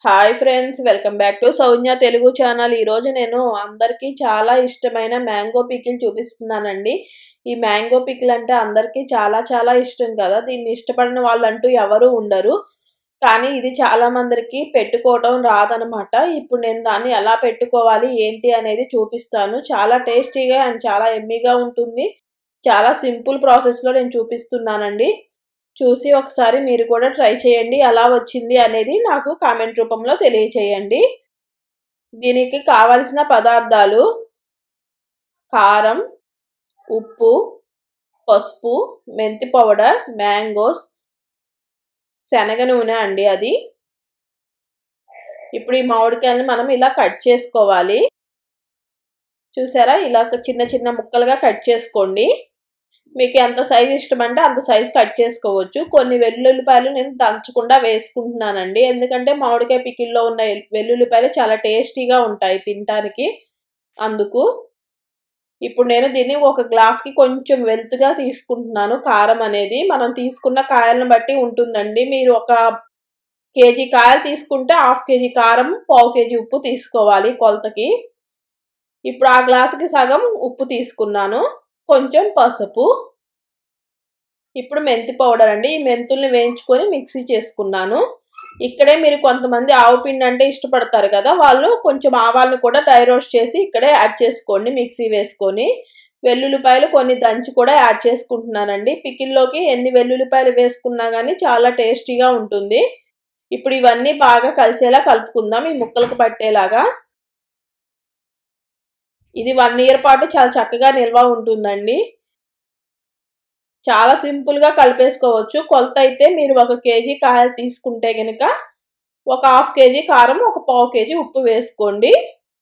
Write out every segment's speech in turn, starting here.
hi friends welcome back to Saujna Telugu channel ఈరోజు నేను అందరికీ చాలా ఇష్టమైన మ్యాంగో పికిల్ చూపిస్తున్నానండి ఈ మ్యాంగో పికిల్ అంటే అందరికీ చాలా చాలా ఇష్టం కదా దీన్ని ఇష్టపడిన వాళ్ళంటూ ఎవరు ఉండరు కానీ ఇది చాలా మందికి పెట్టుకోవడం రాదనమాట ఇప్పుడు నేను దాన్ని ఎలా పెట్టుకోవాలి ఏంటి అనేది చూపిస్తాను చాలా టేస్టీగా అండ్ చాలా ఎమ్మీగా ఉంటుంది చాలా సింపుల్ ప్రాసెస్లో నేను చూపిస్తున్నానండి చూసి ఒకసారి మీరు కూడా ట్రై చేయండి ఎలా వచ్చింది అనేది నాకు కామెంట్ రూపంలో తెలియచేయండి దీనికి కావలసిన పదార్థాలు కారం ఉప్పు పసుపు మెంతి పౌడర్ మ్యాంగోస్ శనగ నూనె అండి అది ఇప్పుడు ఈ మామిడికాయలను మనం ఇలా కట్ చేసుకోవాలి చూసారా ఇలా చిన్న చిన్న ముక్కలుగా కట్ చేసుకోండి మీకు ఎంత సైజ్ ఇష్టమంటే అంత సైజ్ కట్ చేసుకోవచ్చు కొన్ని వెల్లుల్లిపాయలు నేను దంచకుండా వేసుకుంటున్నానండి ఎందుకంటే మామిడికాయ పికిల్లో ఉన్న వెల్లుల్లిపాయలు చాలా టేస్టీగా ఉంటాయి తినటానికి అందుకు ఇప్పుడు నేను దీన్ని ఒక గ్లాస్కి కొంచెం వెల్త్గా తీసుకుంటున్నాను కారం అనేది మనం తీసుకున్న కాయలను బట్టి ఉంటుందండి మీరు ఒక కేజీ కాయలు తీసుకుంటే హాఫ్ కేజీ కారం పావు కేజీ ఉప్పు తీసుకోవాలి కొలతకి ఇప్పుడు ఆ గ్లాసుకి సగం ఉప్పు తీసుకున్నాను కొంచెం పసుపు ఇప్పుడు మెంతి పౌడర్ అండి ఈ మెంతుల్ని వేయించుకొని మిక్సీ చేసుకున్నాను ఇక్కడే మీరు కొంతమంది ఆవు పిండి అంటే ఇష్టపడతారు కదా వాళ్ళు కొంచెం ఆవాలను కూడా డ్రై రోస్ట్ చేసి ఇక్కడే యాడ్ చేసుకోండి మిక్సీ వేసుకొని వెల్లుల్లిపాయలు కొన్ని దంచి కూడా యాడ్ చేసుకుంటున్నానండి పికిల్లోకి ఎన్ని వెల్లుల్లిపాయలు వేసుకున్నా కానీ చాలా టేస్టీగా ఉంటుంది ఇప్పుడు ఇవన్నీ బాగా కలిసేలా కలుపుకుందాం ఈ ముక్కలకు పట్టేలాగా ఇది వన్ ఇయర్ పాటు చాలా చక్కగా నిల్వ ఉంటుందండి చాలా సింపుల్గా కలిపేసుకోవచ్చు కొలత అయితే మీరు ఒక కేజీ కాయలు తీసుకుంటే కనుక ఒక హాఫ్ కేజీ కారం ఒక పావు కేజీ ఉప్పు వేసుకోండి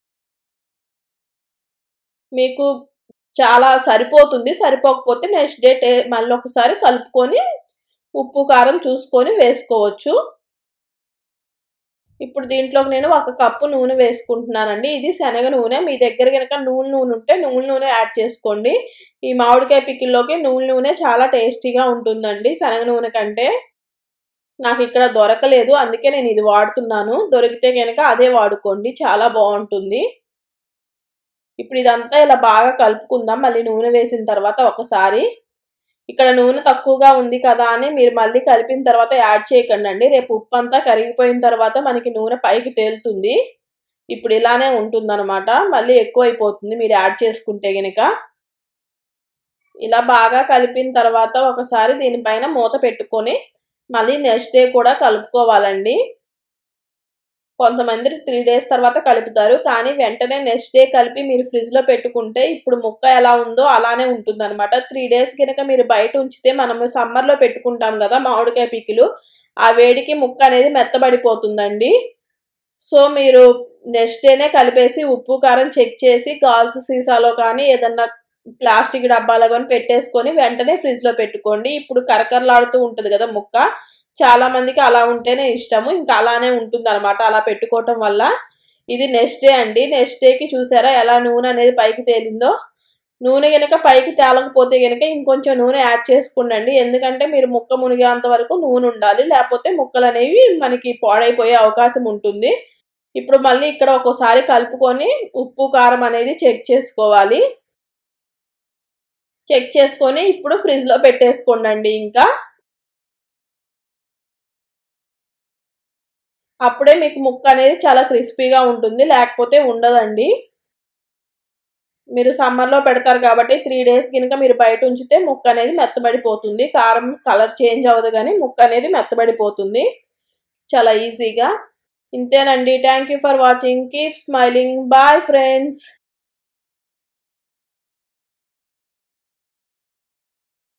మీకు చాలా సరిపోతుంది సరిపోకపోతే నెక్స్ట్ డే టే మళ్ళీ ఒకసారి కలుపుకొని ఉప్పు కారం చూసుకొని వేసుకోవచ్చు ఇప్పుడు దీంట్లోకి నేను ఒక కప్పు నూనె వేసుకుంటున్నానండి ఇది శనగ నూనె మీ దగ్గర కనుక నూనె నూనె ఉంటే నూనె నూనె యాడ్ చేసుకోండి ఈ మామిడికాయ పికిల్లోకి నూనె నూనె చాలా టేస్టీగా ఉంటుందండి శనగ నూనె కంటే నాకు ఇక్కడ దొరకలేదు అందుకే నేను ఇది వాడుతున్నాను దొరికితే కనుక అదే వాడుకోండి చాలా బాగుంటుంది ఇప్పుడు ఇదంతా ఇలా బాగా కలుపుకుందాం మళ్ళీ నూనె వేసిన తర్వాత ఒకసారి ఇక్కడ నూనె తక్కువగా ఉంది కదా అని మీరు మళ్ళీ కలిపిన తర్వాత యాడ్ చేయకండి అండి రేపు ఉప్పు అంతా కరిగిపోయిన తర్వాత మనకి నూనె పైకి తేలుతుంది ఇప్పుడు ఇలానే ఉంటుందన్నమాట మళ్ళీ ఎక్కువ అయిపోతుంది మీరు యాడ్ చేసుకుంటే గనుక ఇలా బాగా కలిపిన తర్వాత ఒకసారి దీనిపైన మూత పెట్టుకొని మళ్ళీ నెక్స్ట్ డే కూడా కలుపుకోవాలండి కొంతమంది త్రీ డేస్ తర్వాత కలుపుతారు కానీ వెంటనే నెక్స్ట్ డే కలిపి మీరు ఫ్రిడ్జ్లో పెట్టుకుంటే ఇప్పుడు ముక్క ఎలా ఉందో అలానే ఉంటుంది అనమాట త్రీ డేస్ కనుక మీరు బయట ఉంచితే మనము సమ్మర్లో పెట్టుకుంటాం కదా మామిడికాయ పికిలు ఆ వేడికి ముక్క అనేది మెత్తబడిపోతుందండి సో మీరు నెక్స్ట్ డేనే కలిపేసి ఉప్పు కారం చెక్ చేసి గాజు సీసాలో కానీ ఏదన్నా ప్లాస్టిక్ డబ్బాలో కానీ పెట్టేసుకొని వెంటనే ఫ్రిడ్జ్లో పెట్టుకోండి ఇప్పుడు కరకరలాడుతూ ఉంటుంది కదా ముక్క చాలా మందికి అలా ఉంటేనే ఇష్టము ఇంకా అలానే ఉంటుంది అనమాట అలా పెట్టుకోవటం వల్ల ఇది నెక్స్ట్ డే అండి నెక్స్ట్ డేకి చూసారా ఎలా నూనె అనేది పైకి తేలిందో నూనె కనుక పైకి తేలకపోతే కనుక ఇంకొంచెం నూనె యాడ్ చేసుకోండి ఎందుకంటే మీరు ముక్క మునిగేంత వరకు నూనె ఉండాలి లేకపోతే ముక్కలు అనేవి మనకి పాడైపోయే అవకాశం ఉంటుంది ఇప్పుడు మళ్ళీ ఇక్కడ ఒక్కోసారి కలుపుకొని ఉప్పు కారం అనేది చెక్ చేసుకోవాలి చెక్ చేసుకొని ఇప్పుడు ఫ్రిడ్జ్లో పెట్టేసుకోండి ఇంకా అప్పుడే మీకు ముక్క అనేది చాలా క్రిస్పీగా ఉంటుంది లేకపోతే ఉండదండి మీరు సమ్మర్లో పెడతారు కాబట్టి త్రీ డేస్ కనుక మీరు బయట ఉంచితే ముక్క అనేది మెత్తబడిపోతుంది కారం కలర్ చేంజ్ అవ్వదు కానీ ముక్క అనేది మెత్తబడిపోతుంది చాలా ఈజీగా ఇంతేనండి thank you for watching keep smiling bye friends